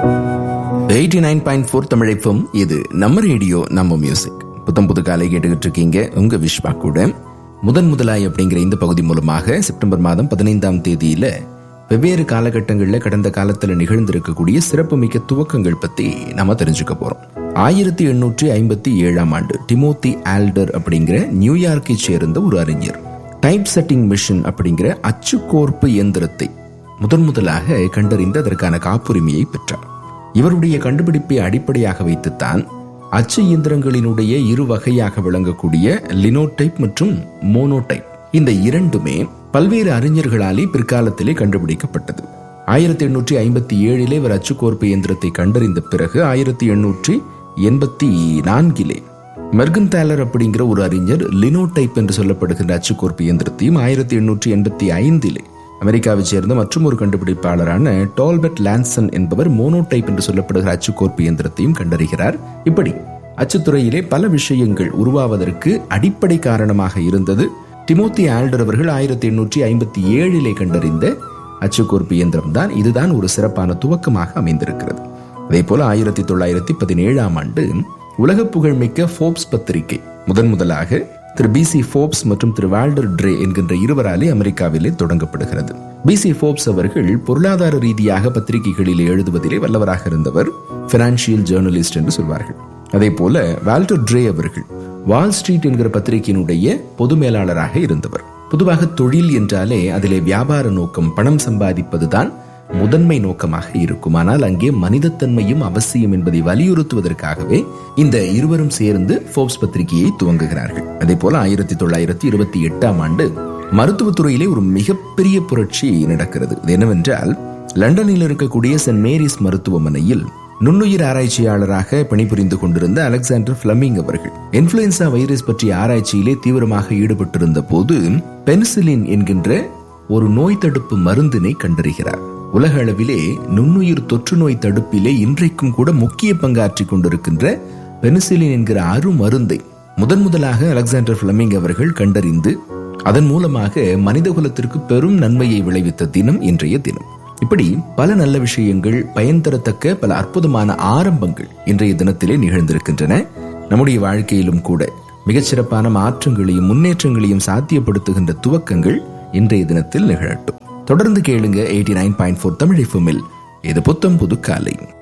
eighty nine point four தமிழைப்பும் இது நம்ம ரேடியோ நம்ம மியூசிக் புத்தம் புது காலை கேட்டுக்கிட்டு இருக்கீங்க உங்க விஷ்வா கூட முதன் முதலாய் அப்படிங்கிற இந்த பகுதி மூலமாக செப்டம்பர் மாதம் பதினைந்தாம் தேதியில வெவ்வேறு காலகட்டங்களில் கடந்த காலத்தில் நிகழ்ந்திருக்கக்கூடிய சிறப்புமிக்க துவக்கங்கள் பத்தி நாம தெரிஞ்சுக்க போறோம் ஆயிரத்தி எண்ணூற்றி ஐம்பத்தி ஏழாம் ஆண்டு டிமோத்தி ஆல்டர் அப்படிங்கிற நியூயார்க்கை சேர்ந்த ஒரு அறிஞர் டைப் செட்டிங் மிஷின் அப்படிங்கிற அச்சுக்கோர்ப்பு இயந்திரத்தை முதன் முதலாக கண்டறிந்து அதற்கான காப்புரிமையை பெற்றார் இவருடைய கண்டுபிடிப்பை அடிப்படையாக வைத்துத்தான் அச்சு இயந்திரங்களினுடைய இரு வகையாக விளங்கக்கூடிய லினோடைப் மற்றும் மோனோடைப் இந்த இரண்டுமே பல்வேறு அறிஞர்களாலே பிற்காலத்திலே கண்டுபிடிக்கப்பட்டது ஆயிரத்தி எண்ணூற்றி ஐம்பத்தி ஏழிலே இவர் அச்சுக்கோர்ப்பு இயந்திரத்தை கண்டறிந்த பிறகு ஆயிரத்தி எண்ணூற்றி எண்பத்தி நான்கிலே மெர்கன்தாலர் அப்படிங்கிற ஒரு அறிஞர் லினோடைப் என்று சொல்லப்படுகின்ற அச்சுக்கோர்ப்பு இயந்திரத்தையும் ஆயிரத்தி எண்ணூற்றி எண்பத்தி ஐந்திலே அமெரிக்காவைச் சேர்ந்த மற்றும் ஒரு கண்டுபிடிப்பாளரான டால்பர்ட் லான்சன் என்பவர் மோனோடைப் என்று சொல்லப்படுகிற அச்சுக்கோர்ப்பு இயந்திரத்தையும் கண்டறிகிறார் இப்படி அச்சுத்துறையிலே பல விஷயங்கள் உருவாவதற்கு அடிப்படை காரணமாக இருந்தது டிமோத்தி ஆல்டர் அவர்கள் ஆயிரத்தி எண்ணூற்றி ஐம்பத்தி ஏழிலே கண்டறிந்த அச்சுக்கோர்ப்பு இயந்திரம் தான் இதுதான் ஒரு சிறப்பான துவக்கமாக அமைந்திருக்கிறது அதே போல ஆயிரத்தி தொள்ளாயிரத்தி பதினேழாம் ஆண்டு உலக புகழ்மிக்க ஃபோப்ஸ் பத்திரிகை முதன் முதலாக திரு பி சி ஃபோப்ஸ் மற்றும் திரு வால்டர் ட்ரே என்கின்ற இருவராலே அமெரிக்காவிலே தொடங்கப்படுகிறது பி சி ஃபோப்ஸ் அவர்கள் பொருளாதார ரீதியாக பத்திரிகைகளில் எழுதுவதிலே வல்லவராக இருந்தவர் பினான்சியல் ஜேர்னலிஸ்ட் என்று சொல்வார்கள் அதே போல வால்டர் ட்ரே அவர்கள் வால் ஸ்ட்ரீட் என்கிற பத்திரிகையினுடைய பொது மேலாளராக இருந்தவர் பொதுவாக தொழில் என்றாலே அதிலே வியாபார நோக்கம் பணம் சம்பாதிப்பதுதான் முதன்மை நோக்கமாக இருக்கும் ஆனால் அங்கே மனிதத்தன்மையும் அவசியம் என்பதை வலியுறுத்துவதற்காகவே இந்த இருவரும் சேர்ந்து போப்ஸ் பத்திரிகையை துவங்குகிறார்கள் அதே போல ஆயிரத்தி தொள்ளாயிரத்தி இருபத்தி எட்டாம் ஆண்டு மருத்துவத்துறையிலே ஒரு மிகப்பெரிய புரட்சி நடக்கிறது இது என்னவென்றால் லண்டனில் இருக்கக்கூடிய சென்ட் மேரிஸ் மருத்துவமனையில் நுண்ணுயிர் ஆராய்ச்சியாளராக பணிபுரிந்து கொண்டிருந்த அலெக்சாண்டர் பிளமிங் அவர்கள் இன்ஃபுளுன்சா வைரஸ் பற்றிய ஆராய்ச்சியிலே தீவிரமாக ஈடுபட்டிருந்த போது பென்சிலின் என்கின்ற ஒரு நோய் தடுப்பு மருந்தினை கண்டறிகிறார் உலக அளவிலே நுண்ணுயிர் தொற்று நோய் தடுப்பிலே இன்றைக்கும் கூட முக்கிய பங்காற்றி கொண்டிருக்கின்ற பெனிசிலின் என்கிற அரு மருந்தை முதன் முதலாக அலெக்சாண்டர் பிளமிங் அவர்கள் கண்டறிந்து அதன் மூலமாக மனித குலத்திற்கு பெரும் நன்மையை விளைவித்த தினம் இன்றைய தினம் இப்படி பல நல்ல விஷயங்கள் பயன் தரத்தக்க பல அற்புதமான ஆரம்பங்கள் இன்றைய தினத்திலே நிகழ்ந்திருக்கின்றன நம்முடைய வாழ்க்கையிலும் கூட மிகச்சிறப்பான மாற்றங்களையும் முன்னேற்றங்களையும் சாத்தியப்படுத்துகின்ற துவக்கங்கள் இன்றைய தினத்தில் நிகழட்டும் தொடர்ந்து கேளுங்க eighty nine point four Tamil இது புத்தம் புது காலை